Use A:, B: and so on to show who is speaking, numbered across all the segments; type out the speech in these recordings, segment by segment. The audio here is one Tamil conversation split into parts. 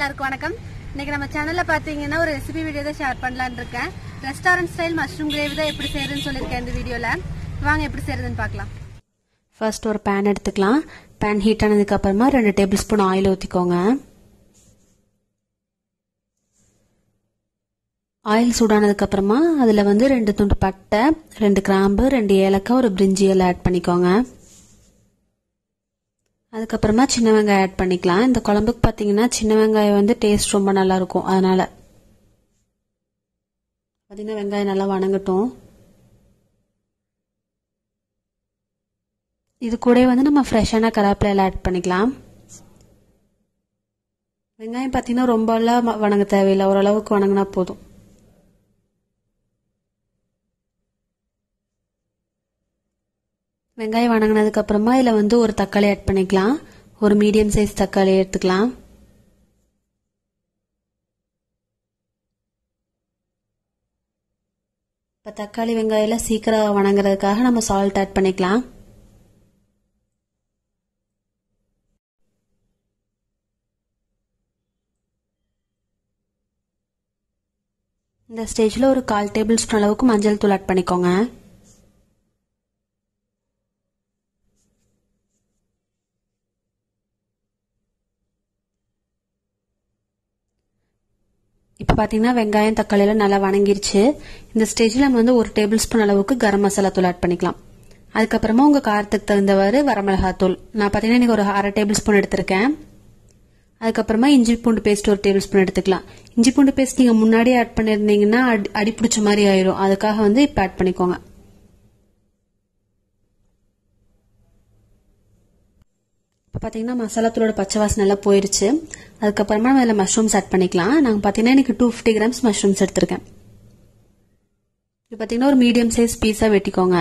A: எல்லாருக்கும் வணக்கம் இன்னைக்கு நம்ம சேனல்ல பாத்தீங்கன்னா ஒரு ரெசிபி வீடியோ தான் ஷேர் பண்ணலாம்னு இருக்கேன் ரெஸ்டாரண்ட் ஸ்டைல் மஷ்ரூம் கிரேவி தான் எப்படி செய்யறதுன்னு சொல்லியிருக்கேன் இந்த வீடியோல வாங்க எப்படி செய்யறதுன்னு பார்க்கலாம்
B: ஃபர்ஸ்ட் ஒரு பேன் எடுத்துக்கலாம் பேன் ஹீட் ஆனதுக்கு அப்புறமா ரெண்டு டேபிள் ஸ்பூன் ஆயில் ஊற்றிக்கோங்க ஆயில் சூடானதுக்கு அப்புறமா அதில் வந்து ரெண்டு துண்டு பட்டை ரெண்டு கிராம்பு ரெண்டு ஏலக்காய் ஒரு பிரிஞ்சி எல்லாம் ஆட் பண்ணிக்கோங்க அதுக்கப்புறமா சின்ன வெங்காயம் ஆட் பண்ணிக்கலாம் இந்த குழம்புக்கு பார்த்தீங்கன்னா சின்ன வெங்காயம் வந்து டேஸ்ட் ரொம்ப நல்லா இருக்கும் அதனால பார்த்தீங்கன்னா வெங்காயம் நல்லா வணங்கட்டும் இது கூட வந்து நம்ம ஃப்ரெஷ்ஷான கருவேப்பிலை ஆட் பண்ணிக்கலாம் வெங்காயம் பார்த்தீங்கன்னா ரொம்பலாம் வணங்க தேவையில்லை ஓரளவுக்கு வணங்கினா போதும் வெங்காயம் வணங்கினதுக்கு அப்புறமா இதில் வந்து ஒரு தக்காளி ஆட் பண்ணிக்கலாம் ஒரு மீடியம் சைஸ் தக்காளி எடுத்துக்கலாம் இப்போ தக்காளி வெங்காயம் சீக்கிரம் வணங்குறதுக்காக நம்ம சால்ட் ஆட் பண்ணிக்கலாம் இந்த ஸ்டேஜில் ஒரு கால் டேபிள் ஸ்பூன் அளவுக்கு மஞ்சள் தூள் ஆட் பண்ணிக்கோங்க இப்போ பார்த்தீங்கன்னா வெங்காயம் தக்காளியெல்லாம் நல்லா வணங்கிருச்சு இந்த ஸ்டேஜில் நம்ம வந்து ஒரு டேபிள் ஸ்பூன் அளவுக்கு கரம் மசாலா தூள் ஆட் பண்ணிக்கலாம் அதுக்கப்புறமா உங்கள் காரத்துக்கு தகுந்தவாறு வரமிளகாத்தூள் நான் பார்த்தீங்கன்னா இன்றைக்கி ஒரு அரை டேபிள் ஸ்பூன் எடுத்திருக்கேன் அதுக்கப்புறமா இஞ்சி பூண்டு பேஸ்ட் ஒரு டேபிள் ஸ்பூன் எடுத்துக்கலாம் இஞ்சி பூண்டு பேஸ்ட் நீங்கள் முன்னாடியே ஆட் பண்ணியிருந்தீங்கன்னா அடி அடி பிடிச்ச மாதிரி ஆயிரும் அதுக்காக வந்து இப்போ ஆட் பண்ணிக்கோங்க இப்போ பார்த்தீங்கன்னா மசாலாத்தூளோட பச்சை வாசனை நல்லா போயிருச்சு அதுக்கப்புறமா நம்ம இதில் மஷ்ரூம்ஸ் ஆட் பண்ணிக்கலாம் நாங்கள் பார்த்தீங்கன்னா எனக்கு டூ ஃபிஃப்டி கிராம்ஸ் மஷ்ரூம்ஸ் எடுத்திருக்கேன் இப்போ பார்த்தீங்கன்னா ஒரு மீடியம் சைஸ் பீஸாக வெட்டிக்கோங்க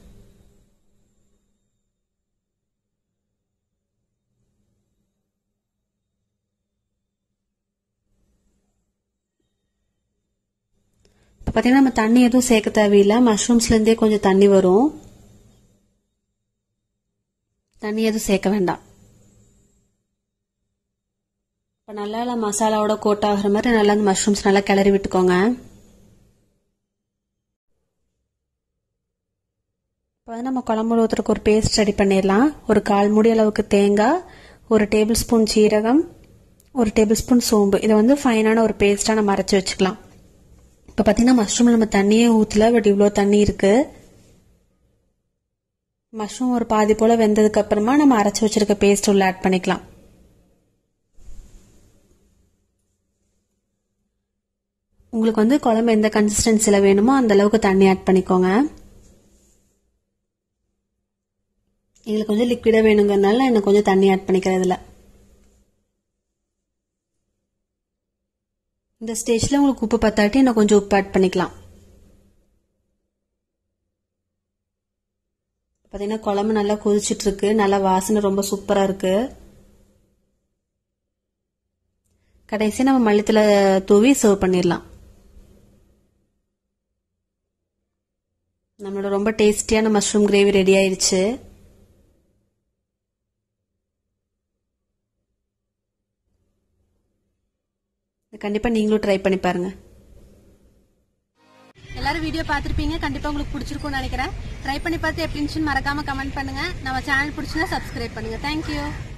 B: இப்போ பார்த்தீங்கன்னா நம்ம தண்ணி எதுவும் சேர்க்க தேவையில்லை மஷ்ரூம்ஸ்லேருந்தே கொஞ்சம் தண்ணி வரும் தண்ணி எதுவும் சேர்க்க வேண்டாம் இப்போ நல்லா மசாலாவோட கோட் ஆகிற மாதிரி நல்லா அந்த மஷ்ரூம்ஸ் நல்லா கிளறி விட்டுக்கோங்க இப்போ வந்து நம்ம குழம்பு ஊற்றுறதுக்கு ஒரு பேஸ்ட் ரெடி பண்ணிடலாம் ஒரு கால் மூடி அளவுக்கு தேங்காய் ஒரு டேபிள் ஸ்பூன் சீரகம் ஒரு டேபிள் ஸ்பூன் சோம்பு இதை வந்து ஃபைனான ஒரு பேஸ்ட்டாக நம்ம அரைச்சி வச்சுக்கலாம் இப்போ பார்த்தீங்கன்னா மஷ்ரூம் நம்ம தண்ணியே ஊற்றல பட் இவ்வளோ தண்ணி இருக்குது மஷ்ரூம் ஒரு பாதி போல் வெந்ததுக்கு அப்புறமா நம்ம அரைச்சி வச்சிருக்க பேஸ்ட் உள்ள ஆட் பண்ணிக்கலாம் உங்களுக்கு வந்து குழம்பு எந்த கன்சிஸ்டன்சியில் வேணுமோ அந்த அளவுக்கு தண்ணி ஆட் பண்ணிக்கோங்க எங்களுக்கு கொஞ்சம் லிக்விடாக வேணுங்கிறதுனால நான் கொஞ்சம் தண்ணி ஆட் பண்ணிக்கிறேன் இதில் இந்த ஸ்டேஜில் உங்களுக்கு உப்பு பத்தாட்டி இன்னும் கொஞ்சம் உப்பு ஆட் பண்ணிக்கலாம் பார்த்தீங்கன்னா குழம்பு நல்லா கொதிச்சிட்டு இருக்கு நல்லா வாசனை ரொம்ப சூப்பராக இருக்கு கடைசி நம்ம மல்லித்தலை தூவி சர்வ் பண்ணிடலாம் நம்மளோட ரொம்ப டேஸ்டியான மஷ்ரூம் கிரேவி ரெடி ஆயிடுச்சு கண்டிப்பா நீங்களும் ட்ரை பண்ணி பாருங்க
A: எல்லாரும் வீடியோ பார்த்திருப்பீங்க கண்டிப்பா உங்களுக்கு பிடிச்சிருக்கும்னு நினைக்கிறேன் ட்ரை பண்ணி பார்த்து எப்படி இருந்துச்சுன்னு மறக்காம கமெண்ட் பண்ணுங்க நம்ம சேனல் பிடிச்சுன்னா சப்ஸ்கிரைப் பண்ணுங்க தேங்க்யூ